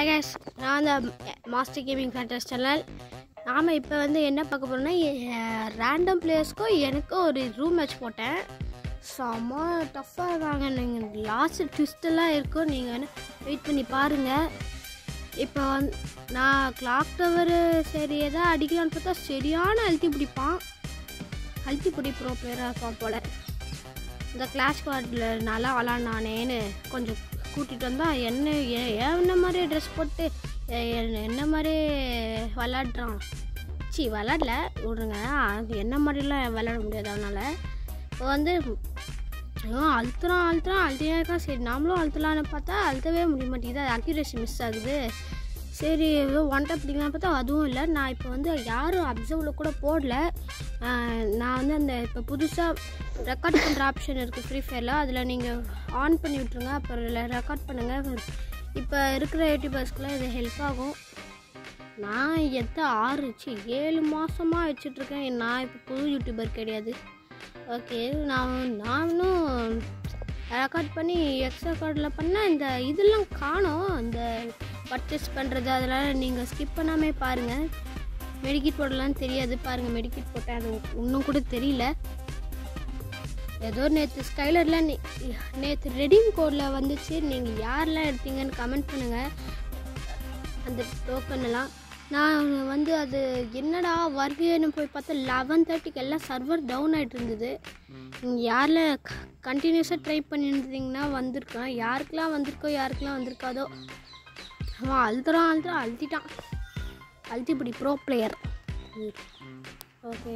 Hi guys நான் தான் master gaming ஃபேண்டஸ் channel நாம் இப்போ வந்து என்ன பார்க்க போகிறோம்னா ரேண்டம் பிளேயர்ஸ்க்கும் எனக்கும் ஒரு ரூம் மேட்ச் போட்டேன் செம்ம டஃப்பாக இருக்காங்க நீங்கள் லாஸ்ட் ட்விஸ்டெல்லாம் இருக்கும் நீங்கள் வேணால் வெயிட் பண்ணி பாருங்கள் இப்போ வந்து நான் கிளாக் டவரு சரி எதாவது அடிக்கலான்னு பார்த்தா சரியான அழுத்தி பிடிப்பான் அழுத்தி பிடி ப்ரோ பிளேயராக இருப்பான் போல் இந்த கிளாஸ் கார்டில் நல்லா விளாட்னானேன்னு கொஞ்சம் கூட்டிகிட்டு வந்தால் என்ன ஏ- என்ன மாதிரி ட்ரெஸ் போட்டு எ- என்ன- என்ன மாதிரி விளாட்றான் சி விளாடல விடுங்க அது என்ன மாதிரிலாம் விளாட முடியாது அவனால் இப்போ வந்து அவன் அழுத்துறான் அழுத்துறான் அழுத்தினே இருக்கான் சரி நாமளும் அழுத்தலான்னு பார்த்தா அழுத்தவே முடிய மாட்டேங்குது அது அக்யூரேசி மிஸ் ஆகுது சரி ஏதோ ஒன் டப் பிடிக்கலாம் பார்த்தா அதுவும் இல்லை நான் இப்போ வந்து யாரும் அப்சர்வில் கூட போடல ஆஹ் நான் வந்து அந்த இப்போ புதுசாக ரெக்கார்ட் பண்ணுற ஆப்ஷன் இருக்குது ஃப்ரீ ஃபயரில் அதில் நீங்கள் ஆன் பண்ணி விட்ருங்க அப்புறம் ரெக்கார்ட் பண்ணுங்கள் இப்போ இருக்கிற யூடியூபர்ஸ்க்குலாம் இது ஹெல்ப் ஆகும் நான் எத்த ஆறு சி ஏழு மாதமாக வச்சிட்ருக்கேன் நான் இப்போ புது யூடியூபர் கிடையாது ஓகே நான் நானும் ரெக்கார்ட் பண்ணி எக்ஸ்ட்ரா கார்டில் பண்ணால் இந்த இதெல்லாம் காணோம் இந்த பர்ச்சேஸ் பண்ணுறது அதெல்லாம் நீங்கள் ஸ்கிப் பண்ணாமே பாருங்கள் மெடிக்கிட் போடலான்னு தெரியாது பாருங்கள் மெடிக்கிட் போட்டேன் அது இன்னும் கூட தெரியல ஏதோ நேற்று ஸ்கைலரில் நேற்று ரெடீம் கோடில் வந்துச்சு நீங்கள் யாரெல்லாம் எடுத்தீங்கன்னு கமெண்ட் பண்ணுங்கள் அந்த டோக்கன் எல்லாம் நான் வந்து அது என்னடா வருவேன்னு போய் பார்த்தா லெவன் தேர்ட்டிக்கு எல்லாம் சர்வர் டவுன் ஆகிட்டு இருந்தது நீங்கள் யாரில் கண்டினியூஸாக ட்ரை பண்ணியிருந்தீங்கன்னா வந்திருக்கான் யாருக்கெல்லாம் வந்திருக்கோ யாருக்கெல்லாம் வந்திருக்காதோ அவன் அழுத்துறான் அழுத்துறான் அழுத்திட்டான் அழுத்தி இப்படி ப்ரோ பிளேயர் ஓகே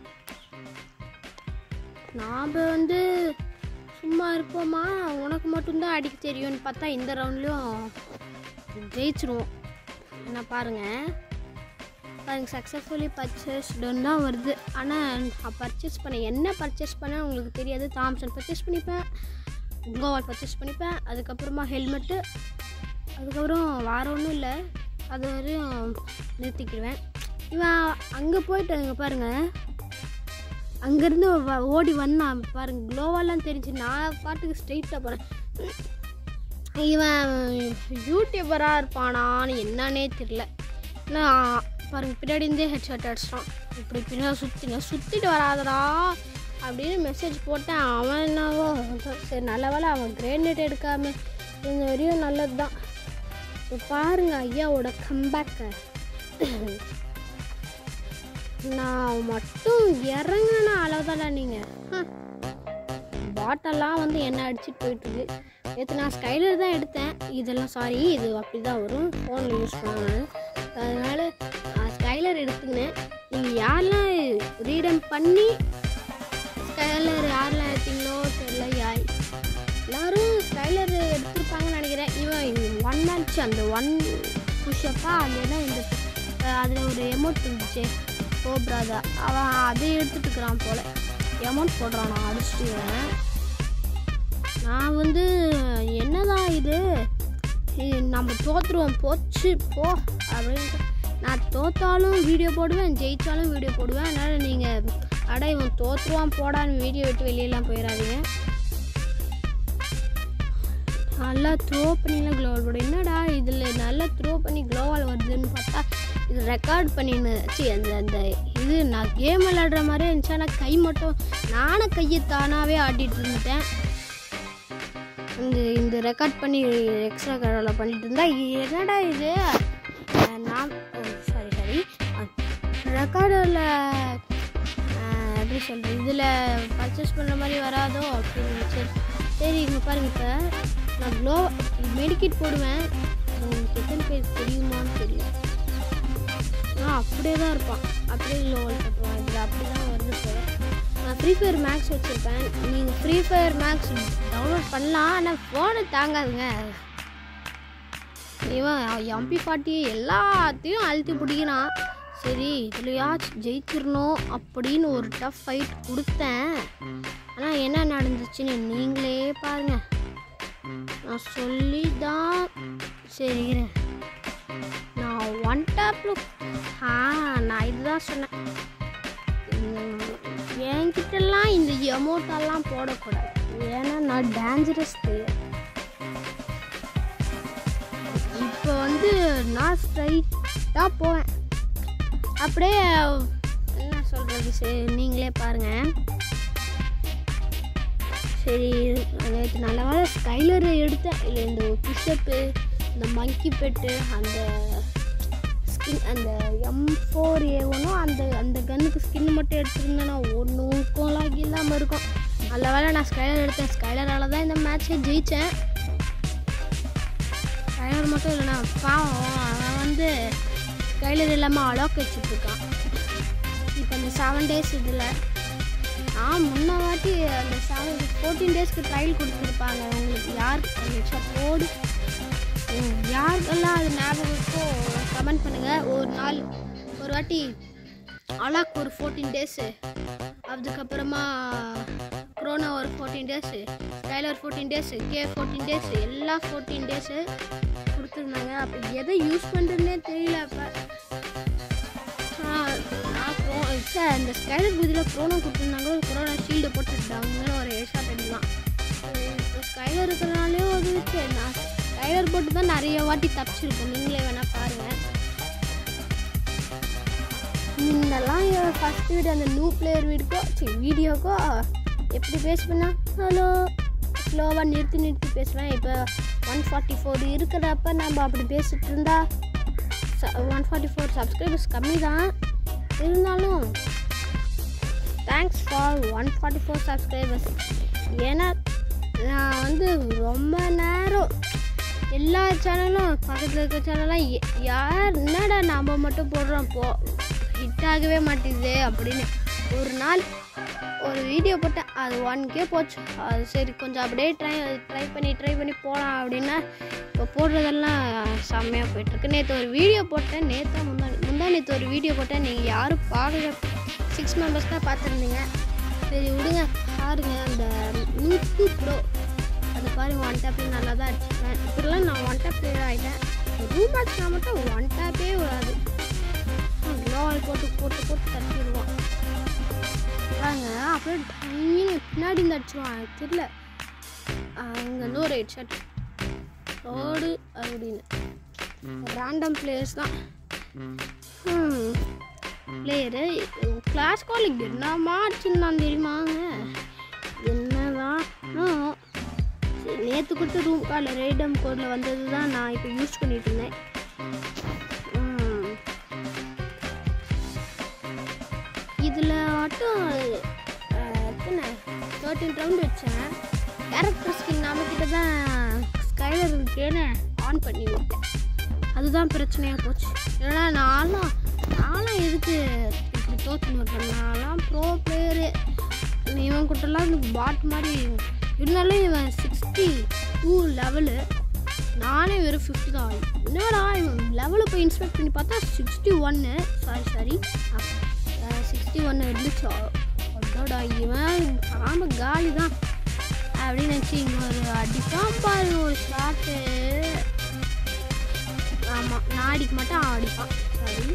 நாம் வந்து சும்மா இருப்போமா உனக்கு மட்டும்தான் அடிக்க தெரியும்னு பார்த்தா இந்த ரவுண்ட்லேயும் ஜெயிச்சிருவோம் என்ன பாருங்கள் பாருங்க சக்ஸஸ்ஃபுல்லி பர்ச்சேஸ்டுன்னு தான் வருது ஆனால் பர்ச்சேஸ் பண்ண என்ன பர்ச்சேஸ் பண்ண உங்களுக்கு தெரியாது தாம்சன் பர்ச்சேஸ் பண்ணிப்பேன் கோவால் பர்ச்சேஸ் பண்ணிப்பேன் அதுக்கப்புறமா ஹெல்மெட்டு அதுக்கப்புறம் வேற ஒன்றும் இல்லை அது வரையும் நிறுத்திக்கிடுவேன் இவன் அங்கே போயிட்டு அங்கே பாருங்கள் அங்கேருந்து வ- ஓடி வந்தான் பாருங்க க்ளோவாலாம் தெரிஞ்சு நான் பாட்டுக்கு ஸ்ட்ரெயிட்டாக போகிறேன் இவன் யூடியூபராக இருப்பானான்னு என்னன்னே தெரியல நான் பாருங்க பின்னாடி இருந்தே ஹெட்ஷாட் அடிச்சிட்டான் இப்படி பின்னாடி சுற்றிங்க சுற்றிட்டு வராதடா அப்படின்னு மெசேஜ் போட்டேன் அவன் என்னவோ சரி நல்ல வேளை அவன் கிரேனேட் எடுக்காம இந்த வரையும் நல்லது தான் இப்போ பாருங்க ஐயாவோட கம்பேக்கை நான் மட்டும் இறங்கின அளவுதானே நீங்கள் பாட்டெல்லாம் வந்து என்ன அடிச்சுட்டு போயிட்டுருக்கு நேற்று நான் ஸ்கைலர் தான் எடுத்தேன் இதெல்லாம் சாரி இது அப்படி தான் வரும் ஃபோனில் யூஸ் பண்ணுவேன் அதனால் நான் ஸ்கைலர் எடுத்துக்கினேன் நீங்கள் யாரெல்லாம் ரீடம் பண்ணி ஸ்கைலர் யாரெல்லாம் எடுத்தீங்களோ தெரியல யாய் எல்லாரும் ஸ்கைலர் எடுத்திருப்பாங்கன்னு நினைக்கிறேன் இவன் ஒன் மேட்ச் அந்த ஒன் புஷ்அப்பாக அது என்ன இந்த அதில் ஒரு எமௌண்ட் இருந்துச்சு கோப்ராதா அவன் அதை எடுத்துட்டு இருக்கிறான் போல் எமௌண்ட் போடுறான் நான் அடிச்சுட்டு இவன். நான் வந்து என்னதான் இது இது நம்ம தோத்துருவோம் போச்சு போ அப்படின்ட்டு நான் தோத்தாலும் வீடியோ போடுவேன் ஜெயித்தாலும் வீடியோ போடுவேன் அதனால் நீங்கள் அட இவன் தோத்துருவான் போடான்னு வீடியோ விட்டு வெளியெல்லாம் போயிடாதீங்க நல்லா த்ரோ பண்ணிலாம் க்ளோவால் போடும் என்னடா இதில் நல்லா த்ரோ பண்ணி க்ளோவால் வருதுன்னு பார்த்தா இது ரெக்கார்ட் பண்ணின்னு சி அந்த அந்த இது நான் கேம் விளையாடுற மாதிரியே இருந்துச்சு ஆனால் கை மட்டும் நானும் கையை தானாகவே ஆட்டிகிட்டு இருந்துட்டேன் இந்த இந்த ரெக்கார்ட் பண்ணி எக்ஸ்ட்ரா கடவுளை பண்ணிட்டு இருந்தா என்னடா இது அஹ் நான் சாரி சாரி ரெக்கார்டில் எப்படி சொல்கிறது இதில் பர்ச்சேஸ் பண்ணுற மாதிரி வராதோ அப்படின்னு சரி சரி இங்கே பாருங்க இப்போ நான் க்ளோ மெடிக்கிட் போடுவேன் உங்களுக்கு எத்தனை பேர் தெரியுமான்னு தெரியல ஆ அப்படியே தான் இருப்பான் அப்படியே க்ளோவல் கட்டுவான் இதில் அப்படி தான் வருது போல நான் ஃப்ரீ ஃபயர் மேக்ஸ் வச்சுருப்பேன் நீங்கள் ஃப்ரீ ஃபயர் மேக்ஸ் டவுன்லோட் பண்ணலாம் ஆனால் ஃபோனை தாங்காதுங்க இவன் எம்பி ஃபார்ட்டி எல்லாத்தையும் அழுத்தி பிடிக்கிறான் சரி இதுலையாச்சும் ஜெயிச்சிடணும் அப்படின்னு ஒரு டஃப் ஃபைட் கொடுத்தேன் ஆனால் என்ன நடந்துச்சுன்னு நீங்களே பாருங்க நான் சொல்லி தான் சரி இருங்க. நான் ஒன் டேப்பில் ஆ நான் இதுதான் சொன்னேன் உம், என்கிட்டலாம் இந்த எமௌண்ட்டெல்லாம் போடக்கூடாது ஏன்னா நான் டேஞ்சரஸ் பிளேயர் இப்போ வந்து நான் ஸ்ட்ரைட்டாக போவேன் அப்படியே என்ன சொல்கிறது சரி நீங்களே பாருங்கள் சரி நேற்று நல்ல வேலை ஸ்கைலர் எடுத்தேன் இல்லை இந்த புஷ்அப்பு இந்த மங்கி பெட்டு அந்த ஸ்கின் அந்த எம் ஃபோர் ஏ ஒன்றும் அந்த அந்த கன்னுக்கு ஸ்கின் மட்டும் எடுத்துருந்தேன்னா ஒன்றும் லாக் இல்லாமல் இருக்கும் நல்ல வேலை நான் ஸ்கைலர் எடுத்தேன் ஸ்கைலரால் தான் இந்த மேட்ச்சை ஜெயித்தேன் ஸ்கைலர் மட்டும் இல்லைண்ணா பாவம் அவன் வந்து ஸ்கைலர் இல்லாமல் அலாக் வச்சுட்ருக்கான் இப்போ இந்த செவன் டேஸ் இதில் நான் முன்ன வாட்டி அந்த செவன் ஃபோர்டீன் டேஸ்க்கு ட்ரையல் கொடுத்துருப்பாங்க உங்களுக்கு யாருக்கு போடு ம், யாருக்கெல்லாம் அது ஞாபகம் இருக்கோ கமெண்ட் பண்ணுங்கள் ஒரு நாள் ஒரு வாட்டி அலாக் ஒரு ஃபோர்டீன் டேஸு அதுக்கப்புறமா க்ரோனா ஒரு ஃபோர்டீன் டேஸு டைலர் fourteen days K fourteen days எல்லா ஃபோர்டீன் டேஸு கொடுத்துருந்தாங்க அப்போ எதை யூஸ் பண்ணுறதுனே தெரியல அப்போ நான் ப்ரோ சார் இந்த ஸ்கைலர் புதியில் க்ரோனா கொடுத்துருந்தாங்க ஒரு கொரோனா ஷீல்டு போட்டுட்டாங்கன்னு ஒரு ஏஷாட் அடிக்கலாம் இப்போ ஸ்கைலர் இருக்கிறனாலே ஒரு சரி, நான் ஸ்கைலர் போட்டு தான் நிறைய வாட்டி தப்பிச்சிருக்கோம் நீங்களே வேணால் பாருங்கள் முன்னெல்லாம் ஃபஸ்ட் வீடு அந்த நியூ பிளேயர் வீடுக்கோ சரி வீடியோக்கோ எப்படி பேசுவேன்னா ஹலோ ஸ்லோவாக நிறுத்தி நிறுத்தி பேசுவேன் இப்போ ஒன் ஃபார்ட்டி ஃபோர் இருக்கிறப்ப நம்ம அப்படி பேசிட்டு இருந்தா ஒன் ஃபார்ட்டி ஃபோர் சப்ஸ்கிரைபர்ஸ் கம்மி தான் இருந்தாலும் thanks for one forty four subscribers ஏன்னா நான் வந்து ரொம்ப நேரம் எல்லா சேனலும் பக்கத்தில் இருக்க சேனல்லாம் எ- யார் என்னடா நாம் மட்டும் போடுறோம் போ ஹிட் ஆகவே மாட்டேங்குது அப்படின்னு ஒரு நாள் ஒரு வீடியோ போட்டேன் அது ஒன் கே போச்சு அது சரி கொஞ்சம் அப்படியே ட்ரை ட்ரை பண்ணி ட்ரை பண்ணி போகலாம் அப்படின்னா இப்போ போடுறதெல்லாம் செம்மையாக போயிட்டுருக்கு நேற்று ஒரு வீடியோ போட்டேன் நேற்று முந்தா முந்தா நேற்று ஒரு வீடியோ போட்டேன் நீங்கள் யாரும் பார்க்கல சிக்ஸ் மெம்பர்ஸ் தான் பார்த்துருந்தீங்க சரி விடுங்க பாருங்க அந்த நூற்று ப்ரோ அது பாருங்க ஒன் டேப்பில் நல்லா தான் அடிச்சிருக்கேன் இப்படிலாம் நான் ஒன் டேப் பிளேயர் ஆகிட்டேன் ரூம் மேட்ச்னா மட்டும் ஒன் டேப்பே வராது க்ளோவால் போட்டு போட்டு போட்டு தட்டிடுவான் பாருங்க அப்படியே டீனு பின்னாடி இருந்து அடிச்சிருவான் எனக்கு தெரியல அங்கேருந்து ஒரு ஹெட் ஷாட் ரோடு அப்படின்னு ரேண்டம் பிளேயர்ஸ் தான் பிளேயரு கிளாஸ் காலிங் என்னமா அடிச்சிருந்தான் தெரியுமாங்க என்னதான் நேற்று கொடுத்த ரூம் காலில் ரேடம் கோடில் வந்தது தான் நான் இப்போ யூஸ் பண்ணிட்டு இருந்தேன் ம். இதில் மட்டும் அஹ், எத்தனை தேர்ட்டின் ரவுண்ட் வச்சேன் கேரக்டர் ஸ்கின் நம்மக்கிட்ட தான் ஸ்கைலர் இருக்கேன்னு ஆன் பண்ணி விட்டேன் அதுதான் பிரச்சனையாக போச்சு ஏன்னா நான்லாம் நான்லாம் எதுக்கு இப்படி தோற்றுன்னு விட்டேன் நான்லாம் ப்ரோ பிளேயரு இவன் கிட்டலாம் பாட் மாதிரி இருந்தாலும் இவன் சிக்ஸ்டி டூ லெவலு நானே வெறும் ஃபிஃப்டி தான் என்னடா இவன் லெவலில் போய் இன்ஸ்பெக்ட் பண்ணி பார்த்தா சிக்ஸ்டி ஒன்று சாரி சாரி சிக்ஸ்டி ஒன்று இருந்துச்சு அதோட இவன் ஆம காலி தான் அப்படின்னு நினச்சி இன்னொரு அடிப்பான் பாருங்க ஒரு ஷாட்டு ஆமாம் நான் அடிக்க மாட்டேன் அவன் அடிப்பான் சாரி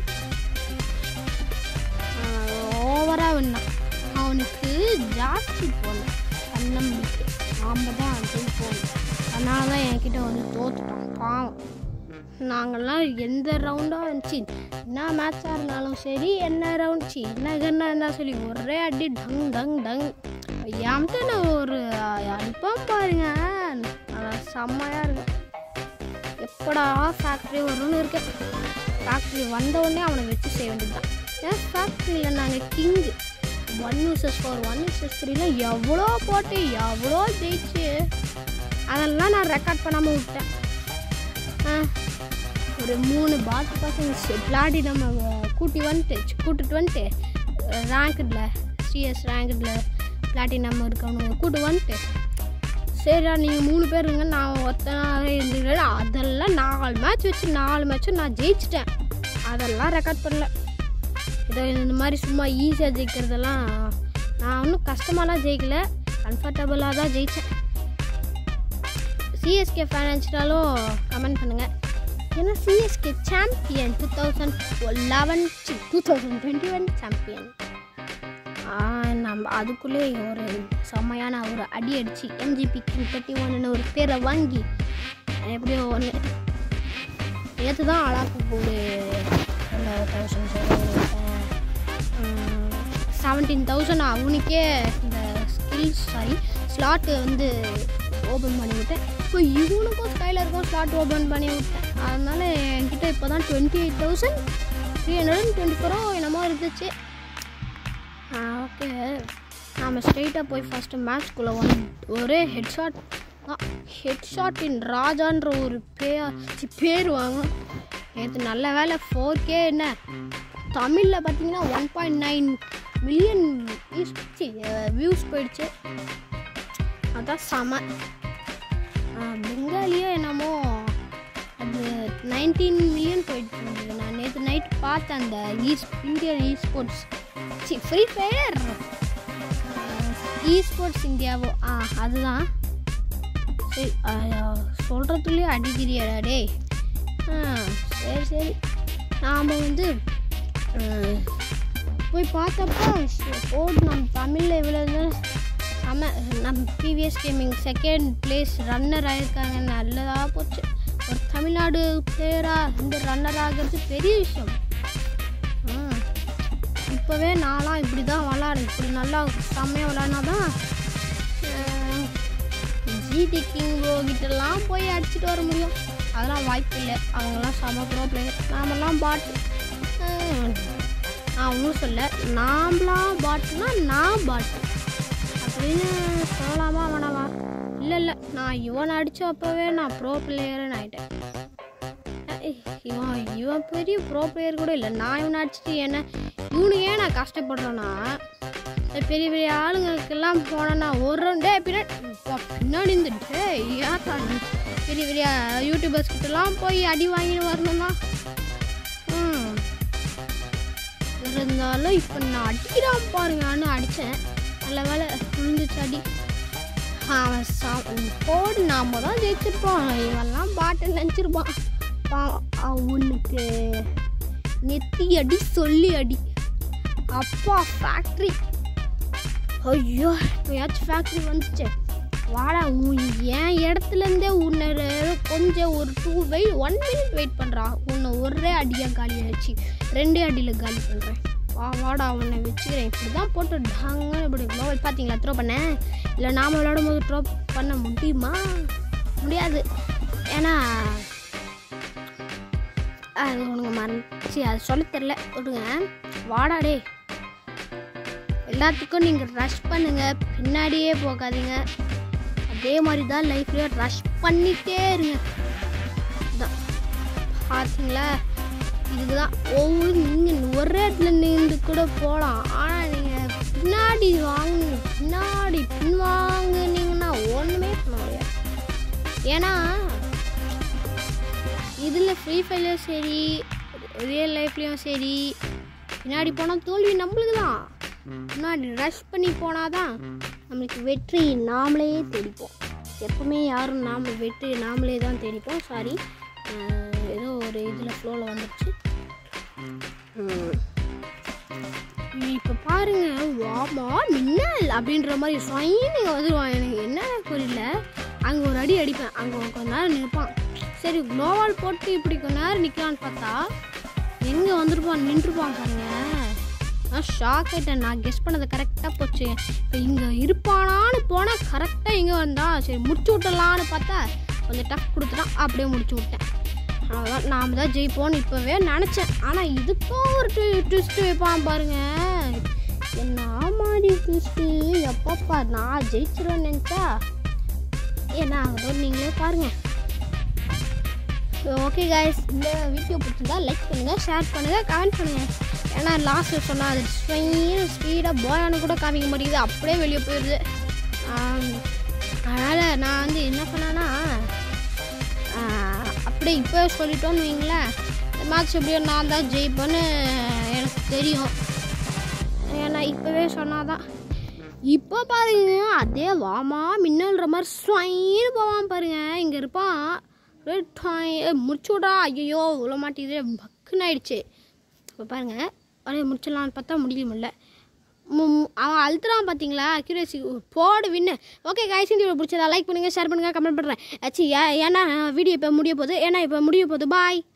ஓவராக வேணாம் அவனுக்கு ஜாஸ்தி போகணும் தன்னம்பிக்கை நாம் தான் ஜெயிப்போம் அதனால தான் என்கிட்ட வந்து தோத்துட்டான் பாவம் நாங்கள்லாம் எந்த ரவுண்டாக இருந்துச்சு என்ன மேட்சாக இருந்தாலும் சரி என்ன ரவுண்ட் சி என்ன கன்னாக இருந்தாலும் சரி ஒரே அடி டங் டங் டங் என்கிட்ட நான் ஒரு அடிப்பான் பாருங்க அதான் செம்மையாக இருக்கும் எப்படா ஃபேக்ட்ரி வரும்னு இருக்கேன் ஃபேக்ட்ரி வந்த உடனே அவனை வச்சு செய்ய வேண்டியதுதான் ஏன் ஃபேக்ட்ரியில் நாங்கள் king one versus four one versus த்ரீல எவ்வளோ போட்டு எவ்வளோ ஜெயிச்சு அதெல்லாம் நான் ரெக்கார்ட் பண்ணாமல் விட்டேன் ஆ, ஒரு மூணு பாட்டு பசங்க விளாடி நம்ம கூட்டி வந்துட்டு சி, கூட்டிட்டு வந்துட்டு ரேங்க்டில் சிஎஸ் ரேங்க்டில் பிளாட்டினம் இருக்கவனுங்க கூட்டு வந்துட்டு சரிடா நீங்கள் மூணு பேர் இருங்க நான் ஒருத்தனாக இருந்துக்கிறேன் அதெல்லாம் நாலு மேட்ச் வச்சு நாலு மேட்ச்சும் நான் ஜெயிச்சிட்டேன் அதெல்லாம் ரெக்கார்ட் பண்ணல இதை இந்த மாதிரி சும்மா ஈஸியாக ஜெயிக்கிறதெல்லாம் நான் ஒன்றும் கஷ்டமாலாம் ஜெயிக்கல கம்ஃபர்டபுளாக தான் ஜெயித்தேன் சிஎஸ்கே ஃபேன் நினச்சிட்டாலும் கமெண்ட் பண்ணுங்கள் ஏன்னா CSK champion two thousand eleven two thousand twenty one champion நம்ம அதுக்குள்ளே ஒரு செம்மையான ஒரு அடி அடிச்சு எம்ஜிபி கிங் தேர்ட்டி ஒன்னு ஒரு பேரை வாங்கி எப்படியோ ஒன்று நேற்று தான் அழாக்கு ஒரு தௌசண்ட் செவன்டீன் தௌசண்ட் அவனுக்கே இந்த ஸ்கில்ஸ் சாரி ஸ்லாட்டு வந்து ஓப்பன் பண்ணி விட்டேன் இப்போ இவனுக்கும் ஸ்கைலருக்கும் ஸ்லாட் ஓப்பன் பண்ணி விட்டேன் அதனால என்கிட்ட இப்போ தான் twenty eight thousand three hundred and twenty ஃபோரோ என்னமோ இருந்துச்சு ஓகே நாம் ஸ்ட்ரெயிட்டாக போய் ஃபஸ்ட்டு மேட்ச்குள்ளே வந்து ஒரே ஹெட்ஷாட் தான் ஹெட்ஷாட் இன் ராஜான்ற ஒரு பேர் சி, பேர் வாங்கும் நேற்று நல்ல வேலை ஃபோர் கே என்ன தமிழில் பார்த்தீங்கன்னா one point nine million views போயிடுச்சு அதான் செம பெங்காலியோ என்னமோ அது நைன்டீன் மில்லியன் போயிட்டு இருந்தது நான் நேற்று நைட் பார்த்தேன் அந்த ஈஸ் இந்தியன் இ ஸ்போர்ட்ஸ் சி ஃப்ரீ ஃபயர் இ ஸ்போர்ட்ஸ் இந்தியாவோ ஆ அதுதான் சரி சொல்கிறதுலேயே அடிக்கிறியாடா டேய் ஆ சரி சரி நாம் வந்து அஹ், போய் பார்த்தப்போ போர்டு நம்ம தமிழில் இவ்வளோ செம நம்ம PVS gaming second place runner ஆயிருக்காங்க நல்லதாக போச்சு ஒரு தமிழ்நாடு பிளேயராக இந்த ரன்னர் ஆகிறது பெரிய விஷயம் ம். இப்போவே நான்லாம் இப்படி தான் விளாடு இப்படி நல்லா செம்மையாக விளாட்னா தான் ஜிடி கிங் கிட்டலாம் போய் அடிச்சுட்டு வர முடியும் அதெல்லாம் வாய்ப்பு இல்லை அவங்கெல்லாம் செம ப்ரோ பிளேயர் நாமெல்லாம் பாட்டு நான் ஒன்றும் சொல்ல நாம்லாம் பாட்டுனா நான் பாட்டு அப்படின்னு சொல்லலாமா வேணாமா இல்லை இல்லை நான் இவன் அடித்த அப்போவே நான் ப்ரோ பிளேயர்னு ஆகிட்டேன் ஏய், இவன் இவன் பெரிய ப்ரோ பிளேயர் கூட இல்லை நான் இவனை அடிச்சுட்டு என்ன இவனு ஏன் நான் கஷ்டப்படுறேன்னா இந்த பெரிய பெரிய ஆளுங்களுக்கெல்லாம் போனேன்னா ஒரு ரவுண்டே பின்னாடி அப்பா, பின்னாடி இருந்துட்டு ஏன் பெரிய பெரிய யூடியூபர்ஸ் கிட்டலாம் போய் அடி வாங்கிட்டு வரணும்னா ம் இருந்தாலும் இப்போ நான் அடிக்கிறான் பாருங்கன்னு அடித்தேன் நல்ல வேலை விழுந்துச்சு அடி அவன் சா போடு நாம தான் ஜெயிச்சிருப்போம் இவெல்லாம் பாட்டை நினச்சிருப்பான் பாவம் அவனுக்கு நெத்தி அடி சொல்லி அடி அப்பா ஃபேக்ட்ரி ஐயோ இப்போயாச்சும் ஃபேக்ட்ரி வந்துச்சு வாடா உன் என் இடத்துலேருந்தே உன்னை ரெ- கொஞ்சம் ஒரு டூ வெயிட் ஒன் மினிட் வெயிட் பண்ணுறா உன்னை ஒரே அடியாக காலி ஆயிடுச்சு ரெண்டே அடியில் காலி பண்ணுறேன் வா வாடா உன்னை வச்சுக்கிறேன் இப்படி தான் போட்டு டாங்க இப்படி க்ளோவல் பார்த்தீங்களா த்ரோ பண்ணேன் இல்லை நாம் விளையாடும் போது த்ரோ பண்ண முடியுமா முடியாது ஏன்னா அது உனக்கு மறந்துச்சு அது சொல்ல தெரில விடுங்க வாடா டே எல்லாத்துக்கும் நீங்கள் ரஷ் பண்ணுங்க பின்னாடியே போகாதீங்க அதே மாதிரி தான் லைஃப்லேயே ரஷ் பண்ணிட்டே இருங்க இதான் பார்த்தீங்களா இதுக்கு தான் ஒவ்வொரு நீங்கள் ஒரே இடத்துல நின்று கூட போகலாம் ஆனால் நீங்கள் பின்னாடி வாங்க பின்னாடி பின்வாங்குனீங்கன்னா ஒன்றுமே பண்ண முடியாது ஏன்னா இதில் ஃப்ரீ ஃபயர்லையும் சரி ரியல் லைஃப்லேயும் சரி பின்னாடி போனால் தோல்வி நம்மளுக்கு தான் முன்னாடி ரஷ் பண்ணி போனால் தான் நம்மளுக்கு வெற்றி நாமளே தேடிப்போம் எப்பவுமே யாரும் நாம் வெற்றி நாமளே தான் தேடிப்போம் சாரி ஏதோ ஒரு இதில் ஃப்ளோவில் வந்துடுச்சு இப்போ பாருங்க வாமா மின்னல் அப்படின்ற மாதிரி சொயின்னு வந்துடுவான் எனக்கு என்ன புரியல அங்கே ஒரு அடி அடிப்பேன் அங்கே கொஞ்ச நேரம் நிற்பான் சரி க்ளோவால் போட்டு இப்படி கொஞ்ச நேரம் நிற்கலான்னு பார்த்தா எங்கே வந்துருப்பான் நின்றுப்பான் பாருங்க நான் ஷாக் ஆகிட்டேன் நான் கெஸ் பண்ணது கரெக்டாக போச்சு இப்போ இங்கே இருப்பானான்னு போனால் கரெக்டாக இங்கே வந்தா சரி முடிச்சு விட்டலான்னு பார்த்தா கொஞ்சம் டஃப் கொடுத்துட்டான் அப்படியே முடிச்சு விட்டேன் அவ்வளோதான் நாம் தான் ஜெயிப்போம்னு இப்போவே நினச்சேன் ஆனால் இதுக்கும் ஒரு ட்விஸ்ட் வைப்பான் பாருங்க என்ன மாதிரி ட்விஸ்ட்டு எப்பப்பா நான் ஜெயிச்சிருவேன்னு நினச்சா என்ன ஆகுதோ நீங்களே பாருங்கள் ஓகே காய்ஸ் இந்த வீடியோ பிடிச்சிருந்தா லைக் பண்ணுங்கள் ஷேர் பண்ணுங்கள் கமெண்ட் பண்ணுங்கள் ஏன்னா லாஸ்ட்டில் சொன்னால் அது ஸ்வீன் ஸ்பீடாக போயானு கூட காமிக்க மாட்டேங்குது அப்படியே வெளியே போயிடுது அதனால் நான் வந்து என்ன பண்ணேன்னா ஆஹ், அப்படியே இப்போ சொல்லிட்டோன்னு வைங்களேன் இந்த மேட்ச் எப்படியோ நான் தான் ஜெயிப்பேன்னு எனக்கு தெரியும் ஏன்னா இப்போவே சொன்னாதான் இப்போ பாருங்க அதே வாமா மின்னல்ற மாதிரி ஸ்வைன்னு போவான் பாருங்க இங்கே இருப்பான் அப்படியே டாய், ஏய், முடிச்சு விடா ஐயோ இவ்வளோ மாட்டேங்குது பக்குன்னு ஆயிடுச்சு இப்போ பாருங்க அப்படியே முடிச்சிடலான்னு பார்த்தா முடியல அவன் அழுத்துறான் பார்த்தீங்களா அக்யூரேசி போடு வின்னு ஓகே காய்ஸ் இந்த வீடியோ பிடிச்சதா லைக் பண்ணுங்கள் ஷேர் பண்ணுங்கள் கமெண்ட் பண்ணுறேன் ஆச்சு ஏன்னா வீடியோ இப்போ முடிய போகுது ஏன்னா இப்போ முடிய போகுது பாய்